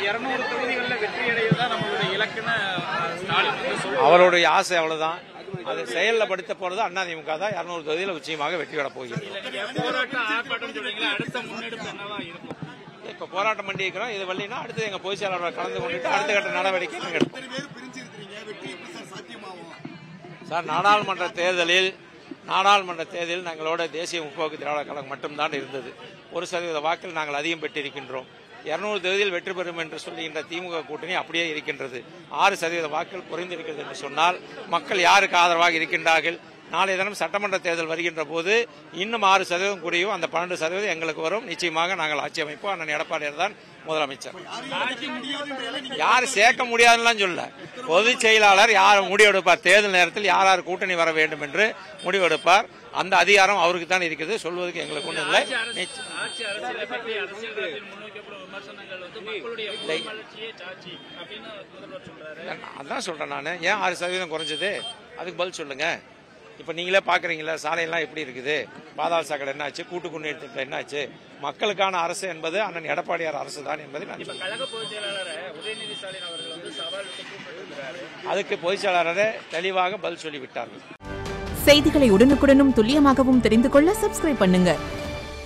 இருநூறு தொகுதிகளில் வெற்றி அடைவதுதான் நம்மளுடைய இலக்குன்னு அஹ், ஸ்டாலின் வந்து சொல்றாரு அவருடைய ஆசை அவ்வளவுதான் அதை செயலில் படுத்த போறது அதிமுக தான் இருநூறு தொகுதியில் உச்சியமாக வெற்றி பெற போகிறது நீங்க போராட்டம் ஆர்ப்பாட்டம் சொல்றீங்களா அடுத்த முன்னெடுப்பு என்னவா இருக்கும் இப்ப போராட்டம் பண்ணி இருக்கிறோம் இது வரலைன்னா அடுத்து எங்க பொதுச் செயலாளர் கலந்து கொண்டுட்டு அடுத்த கட்ட நடவடிக்கை நாங்கள் எடுப்போம் இத்தனை பேர் பிரிஞ்சு இருக்கிறீங்க வெற்றி எப்படி சார் சாத்தியமாகும் சார் நாடாளுமன்ற தேர்தலில் நாடாளுமன்ற தேர்தலில் நாங்களோட தேசிய முற்போக்கு திராவிடர் கழகம் மட்டும்தான் இருந்தது ஒரு சதவீத வாக்கில் நாங்கள் அதிகம் பெற்றிருக்கின்றோம் இருநூறு தொகுதியில் வெற்றி பெறும் என்று சொல்லுகின்ற திமுக கூட்டணி அப்படியே இருக்கின்றது ஆறு சதவீத வாக்குகள் குறைந்திருக்கிறது என்று சொன்னால் மக்கள் யாருக்கு ஆதரவாக இருக்கின்றார்கள் நாளைய தினம் சட்டமன்ற தேர்தல் வருகின்ற போது இன்னும் ஆறு சதவீதம் குறையும் அந்த பன்னெண்டு சதவீதம் எங்களுக்கு வரும் நிச்சயமாக நாங்கள் ஆட்சி அமைப்போம் அண்ணன் எடப்பாடியார் தான் முதலமைச்சர் யார் சேர்க்க முடியாதுன்னு சொல்ல பொதுச் செயலாளர் யார் முடிவெடுப்பார் தேர்தல் நேரத்தில் யார் யார் கூட்டணி வர வேண்டும் என்று முடிவெடுப்பார் அந்த அதிகாரம் அவருக்கு தான் இருக்கிறது சொல்வதற்கு எங்களுக்கு ஒன்றும் இல்லை நிச்ச- ஆட்சி அரசியலை பற்றி அரசியல் களத்தில் முன்வைக்கப்படும் விமர்சனங்கள் வந்து மக்களுடைய வளர்ச்சியே சாட்சி அப்படின்னு முதல்வர் சொல்றாரு அதான் சொல்றேன் நான் ஏன் ஆறு சதவீதம் குறைஞ்சது அதுக்கு பதில் சொல்லுங்க இப்ப நீங்களே பாக்குறீங்களா சாலையெல்லாம் எப்படி இருக்குது பாதாள சாக்கடை என்னாச்சு கூட்டு குடிநீர் திட்டம் என்னாச்சு மக்களுக்கான அரசு என்பது அண்ணன் எடப்பாடியார் அரசு தான் என்பதை நான் சொல்றேன். கழக பொதுச் செயலாளரை உதயநிதி ஸ்டாலின் அவர்கள் வந்து சவால் விட்டு கூப்பிட்டிருக்கிறாரு அதுக்கு பொதுச் செயலாளரே தெளிவாக பதில் சொல்லிவிட்டார்கள் செய்திகளை உடனுக்குடனும் துல்லியமாகவும் தெரிந்து கொள்ள சப்ஸ்கிரைப் பண்ணுங்க